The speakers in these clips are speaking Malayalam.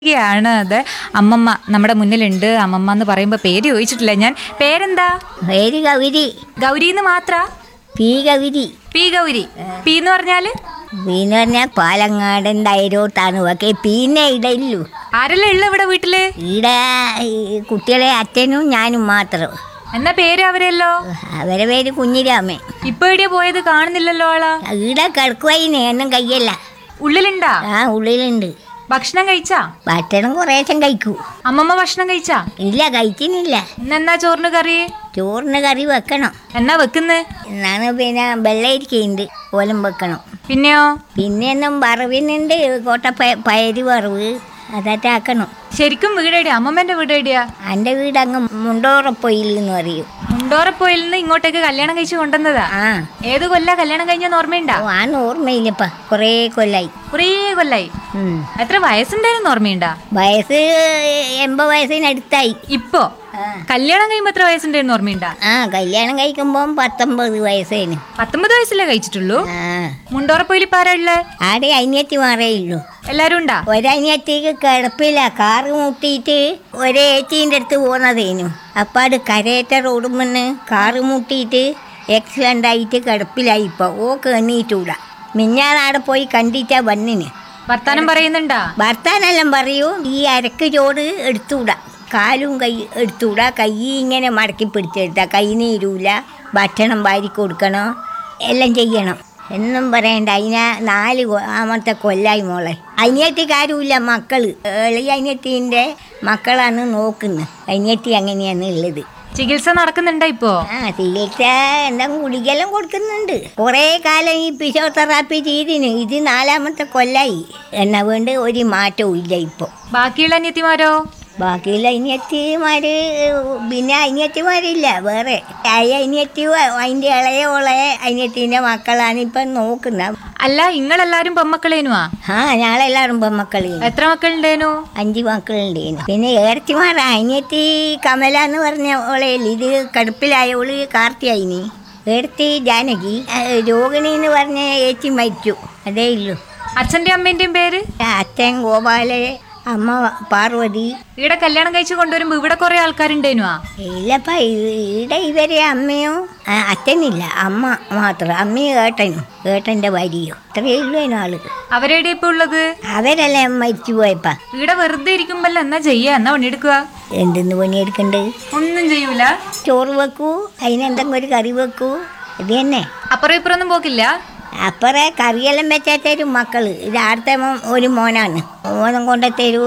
ാണ് അത് അമ്മമ്മ നമ്മുടെ മുന്നിലുണ്ട് അമ്മമ്മ എന്ന് പറയുമ്പോൾ പേര് ചോദിച്ചിട്ടില്ല ഞാൻ പേരെന്താ പേര് ഗൗരി ഗൗരി എന്ന് മാത്ര P Gauri P Gauri P എന്ന് പറഞ്ഞാല് പീന്ന് പറഞ്ഞാൽ പാലങ്ങാടൻ തൈരോത്താണ് ഒക്കെ പീന്നെ ഇടയില്ലു ആരെല്ലാം ഉള്ള ഇവിടെ വീട്ടില് ഈടെ ഈ കുട്ടികളെ അച്ഛനും ഞാനും മാത്രം എന്നാ പേര് അവരെല്ലോ അവരെ പേര് കുഞ്ഞിരാമൻ ഇപ്പൊ എവിടെയാ പോയത് കാണുന്നില്ലല്ലോ ആളാ ഈടെ കിടക്കുവായിന് ഒന്നും കയ്യല്ല ഉള്ളിലുണ്ടാ ആ ഉള്ളിലുണ്ട് ഭക്ഷണം കഴിച്ചാ ഭക്ഷണം കുറേശ്ശം കഴിക്കൂ അമ്മമ്മ ഭക്ഷണം കഴിച്ചാ ഇല്ല കഴിക്കുന്നില്ല ഇന്നെന്നാ ചോറിന് കറി ചോറിന് കറി വെക്കണം എന്നാ വെക്കുന്ന് എന്നാണ് പിന്നെ വെള്ളരിക്കുണ്ട് ഓലം വെക്കണം പിന്നെയോ പിന്നെ ഒന്നും വറവിനുണ്ട് കോട്ട പയര് വറവ് അതൊക്കെ ആക്കണം ശരിക്കും വീട് എവിടെയാ അമ്മമ്മേന്റെ വീട് എവിടെയാ എൻ്റെ വീട് അങ്ങ് മുണ്ടോറപ്പൊയിൽ എന്ന് പറയും മുണ്ടോറപ്പോയിൽ നിന്ന് ഇങ്ങോട്ടേക്ക് കല്യാണം കഴിച്ച് കൊണ്ടുവന്നതാ ആ ഏത് കൊല്ല കല്യാണം കഴിഞ്ഞെന്ന് ഓർമ്മയുണ്ടാ ഓ ആന്ന് ഓർമ്മയില്ലപ്പ കുറേ കൊല്ലായി കുറേ കൊല്ലായി ഉം. എത്ര വയസ്സുണ്ടായിരുന്നു ഓർമ്മയുണ്ടാ വയസ്സ് എൺപത് വയസ്സിനടുത്തായി ഇപ്പോ കല്യാണം കഴിയുമ്പോ എത്ര വയസ്സുണ്ടായിരുന്നു ഓർമ്മയുണ്ടാ ആ കല്യാണം കഴിക്കുമ്പോൾ പത്തൊമ്പത് വയസ്സേന് പത്തൊമ്പത് വയസ്സല്ലേ കഴിച്ചിട്ടുള്ളൂ ആ മുണ്ടോറപ്പോയിൽ ഇപ്പൊ ആരാ ഉള്ളേ ആടെ അനിയത്തി മാറേ ഉള്ളൂ എല്ലാരും ഉണ്ടാ ഒരനിയത്തിക്ക് കിടപ്പില്ല കാറ് മുട്ടിയിട്ട് ഒരേച്ചീൻ്റെ അടുത്ത് പോന്നതേനു അപ്പാട് കരയേറ്റ റോഡ് മുന്ന് കാറ് മുട്ടിയിട്ട് ആക്സിഡൻ്റ് ആയിട്ട് കിടപ്പിലായി ഇപ്പോൾ ഓക്ക് എണ്ണീറ്റൂടാ മിഞ്ഞാനാടെ പോയി കണ്ടിട്ടാ വന്നിന് വർത്താനം പറയുന്നുണ്ടാ ഭർത്താനെല്ലാം പറയൂ ഈ അരക്ക് ചോട് എടുത്തൂടാ കാലും കൈ എടുത്തൂടാ കൈ ഇങ്ങനെ മടക്കി പിടിച്ചെടുത്താ കൈ നീരൂല ഭക്ഷണം വാരി കൊടുക്കണം എല്ലാം ചെയ്യണം എന്നും പറയണ്ട അതിനെ നാല് കൊ- ആമത്തെ കൊല്ലായി മോളെ അനിയത്തിക്കാരുമില്ല മക്കള് എളിയ അനിയത്തിൻ്റെ മക്കളാണ് നോക്കുന്നത് അനിയത്തി അങ്ങനെയാണ് ഉള്ളത് ചികിത്സ നടക്കുന്നുണ്ടാ ഇപ്പോ ആ ചികിത്സ എന്തെങ്കിലും ഗുളികെല്ലാം കൊടുക്കുന്നുണ്ട് കുറേ കാലം ഈ ഫിസിയോതെറാപ്പി ചെയ്തിന് ഇത് നാലാമത്തെ കൊല്ലായി എന്നാ വേണ്ട ഒരു മാറ്റവും ഇല്ല ഇപ്പോൾ ബാക്കിയുള്ള അനിയത്തിമാരോ ബാക്കിയുള്ള അനിയത്തിമാര് പിന്നെ അനിയത്തിമാരില്ല വേറെ ആയ അനിയത്തി അതിൻ്റെ ഇളയോളെ അനിയത്തിൻ്റെ മക്കളാണ് ഇപ്പം നോക്കുന്നത് അല്ല ഇങ്ങളെല്ലാരും പെമ്മക്കളേനുവാ ആ ഞങ്ങളെല്ലാവരും പെൺമക്കളെ എത്ര മക്കളുണ്ടേനു അഞ്ച് മക്കളുണ്ടേനു പിന്നെ ഏർത്തിമാർ അനിയത്തി കമല എന്ന് പറഞ്ഞ ഓളയിൽ ഇത് കടുപ്പിലായോള് കാർത്തിയായിനി ഏർത്തി ജാനകി ആ, രോഹിണി എന്ന് പറഞ്ഞ ഏച്ചി മരിച്ചു അതേ ഉള്ളൂ അച്ഛന്റെ അമ്മേന്റെയും പേര് അച്ഛൻ ഗോപാല അമ്മ പാർവതി ഇവിടെ കല്യാണം കഴിച്ച് കൊണ്ടുവരുമ്പോ ഇവിടെ കുറെ ആൾക്കാരുണ്ടേനുവാ ഇല്ലപ്പ ഇവിടെ ഇവരെ അമ്മയോ ആ, അച്ഛനില്ല അമ്മ മാത്രം അമ്മയും ഏട്ടനും ഏട്ടൻ്റെ ഭാര്യയോ ഇത്രയേ ഉള്ളൂ അതിനാള് അവരെവിടെ ഇപ്പൊ ഉള്ളത് അവരെല്ലാം മരിച്ചു പോയപ്പാ ഇവിടെ വെറുതെ ഇരിക്കുമ്പല്ലോ എന്നാ ചെയ്യാ എന്നാ പണിയെടുക്കുക എന്തെന്ന് പണിയെടുക്കണ്ട് ഒന്നും ചെയ്യൂല ചോറ് വെക്കൂ അതിനെന്തെങ്കിലും ഒരു കറി വെക്കൂ ഇത് തന്നെ അപ്പുറം ഇപ്പുറം ഒന്നും പോക്കില്ല അപ്പറേ കറിയെല്ലാം വെച്ചാൽ തരും മക്കള് ഇത് അടുത്ത മോൻ ഒരു മോനാണ് മോനും കൊണ്ട് തരൂ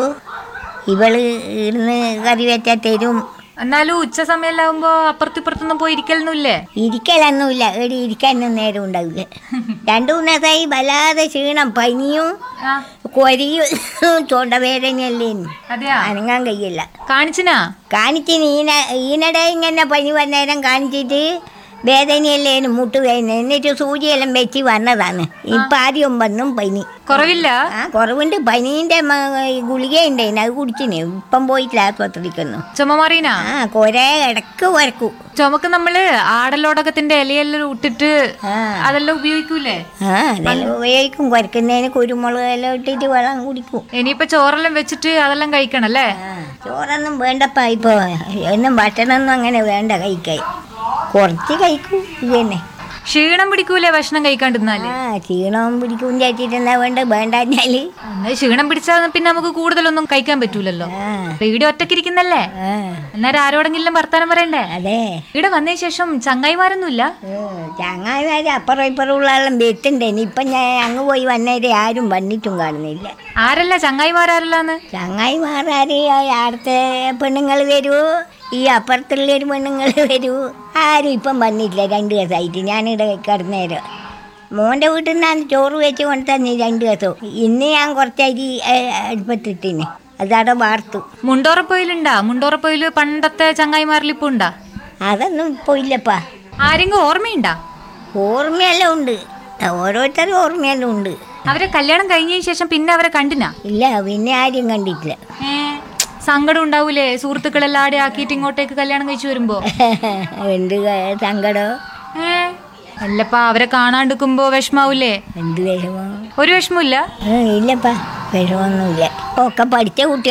ഇവള് ഇരുന്ന് കറി വെച്ചാൽ തരും എന്നാലും ഉച്ച സമയമാകുമ്പോ അപ്പുറത്തും ഇപ്പുറത്തൊന്നും പോയി ഇരിക്കലൊന്നുമില്ലേ ഇരിക്കലൊന്നുമില്ല ഇവിടെ ഇരിക്കാനൊന്നും നേരം ഉണ്ടാവില്ല രണ്ടു മൂന്ന് ദിവസമായി വല്ലാതെ ക്ഷീണം പനിയും ആ കൊരിയും തൊണ്ടവേദനയല്ലേ അതെയാ അനങ്ങാൻ കഴിയില്ല കാണിച്ചിനാ കാണിച്ചിന് ഈന ഈനടെ ഇങ്ങനെ പനി വന്നേരം കാണിച്ചിട്ട് വേദനയല്ലേനും മുട്ടുവേദന എന്നിട്ട് സൂചിയെല്ലാം വെച്ച് വന്നതാണ് ഇപ്പം ആദ്യം വന്നും പനി കുറവില്ല ആ കുറവുണ്ട് പനീൻ്റെ ഗുളിക ഉണ്ടായിന് അത് കുടിച്ചിന് ഇപ്പം പോയിട്ടില്ല ആസ്പത്രിക്കൊന്നും ചുമ മാറീനാ ആ കുറേ ഇടക്ക് വരക്കൂ ചുമക്ക് നമ്മള് ആടലോടകത്തിന്റെ ഇലയെല്ലാം ഇട്ടിട്ട് ആ അതെല്ലാം ഉപയോഗിക്കൂലേ ആ അതെല്ലാം ഉപയോഗിക്കും കുരക്കുന്നതിന് കുരുമുളക് എല്ലാം ഇട്ടിട്ട് വെള്ളം കുടിക്കും ഇനിയിപ്പൊ ചോറെല്ലാം വെച്ചിട്ട് അതെല്ലാം കഴിക്കണം അല്ലേ ആ ചോറൊന്നും വേണ്ടപ്പ ഇപ്പോൾ ഒന്നും ഭക്ഷണമൊന്നും അങ്ങനെ വേണ്ട കഴിക്കാൻ കുറച്ച് കഴിക്കും ഇത് തന്നെ ക്ഷീണം പിടിക്കൂലേ ഭക്ഷണം കഴിക്കാണ്ടിരുന്നാല് ആ ക്ഷീണവും പിടിക്കും ചേച്ചിട്ട് എന്താ വേണ്ട വേണ്ടാഞ്ഞാല് എന്നാ ക്ഷീണം പിടിച്ചാൽ പിന്നെ നമുക്ക് കൂടുതലൊന്നും കഴിക്കാൻ പറ്റൂലല്ലോ ആ ഇവിടെ ഒറ്റക്കിരിക്കുന്നല്ലേ ആ എന്നാലും ആരോടെങ്കിലും വർത്താനം പറയണ്ടേ അതെ ഇവിടെ വന്നതിന് ശേഷം ചങ്ങായിമാരൊന്നുമില്ല ചങ്ങായിമാര് അപ്പുറം ഇപ്പുറം ഉള്ള ആളും വെത്തുണ്ടേന് ഇപ്പം ഞാൻ അങ്ങ് പോയി വന്നേരെ ആരും വന്നിട്ടും കാണുന്നില്ല ആരല്ല ചങ്ങായിമാരല്ലാന്ന് ചങ്ങായിമാരാര് അടുത്ത പെണ്ണുങ്ങൾ വരൂ ഈ അപ്പുറത്തുള്ള ഒരു പെണ്ണുങ്ങൾ വരൂ ആരും ഇപ്പം വന്നിട്ടില്ല രണ്ട് ദിവസമായിട്ട് ഞാനിവിടെ കിടന്നേരം മോൻ്റെ വീട്ടിൽ നിന്നാണ് ചോറ് വെച്ച് കൊണ്ട് തന്നെ രണ്ട് ദിവസവും ഇന്ന് ഞാൻ കുറച്ചരി അടുപ്പത്തിട്ടിന് അതവിടെ വാർത്തു മുണ്ടോറപ്പൊയിലുണ്ടാ മുണ്ടോറപ്പൊയില് പണ്ടത്തെ ചങ്ങായിമാരിൽ ഇപ്പൊ ഉണ്ടാ അതൊന്നും ഇപ്പോൾ ഇല്ലപ്പാ ആരെങ്കിലും ഓർമ്മയുണ്ടാ ഓർമ്മയെല്ലാം ഉണ്ട് ഓരോരുത്തരും ഓർമ്മയെല്ലാം ഉണ്ട് അവരെ കല്യാണം കഴിഞ്ഞതിന് ശേഷം പിന്നെ അവരെ കണ്ടിനാ ഇല്ല പിന്നെ ആരും കണ്ടിട്ടില്ല ഏ സങ്കടം ഉണ്ടാവൂലേ സുഹൃത്തുക്കളെല്ലാം ആടെ ആക്കിയിട്ട് ഇങ്ങോട്ടേക്ക് കല്യാണം കഴിച്ചു വരുമ്പോ എന്ത് ക- സങ്കടം ഏ അല്ലപ്പാ അവരെ കാണാണ്ടിരിക്കുമ്പോ വിഷമാവൂലേ എന്ത് വിഷമം ഒരു വിഷമമില്ല ഇല്ലപ്പാ വിഷമമൊന്നുമില്ല ഒക്കെ പഠിച്ച കുട്ടികൾ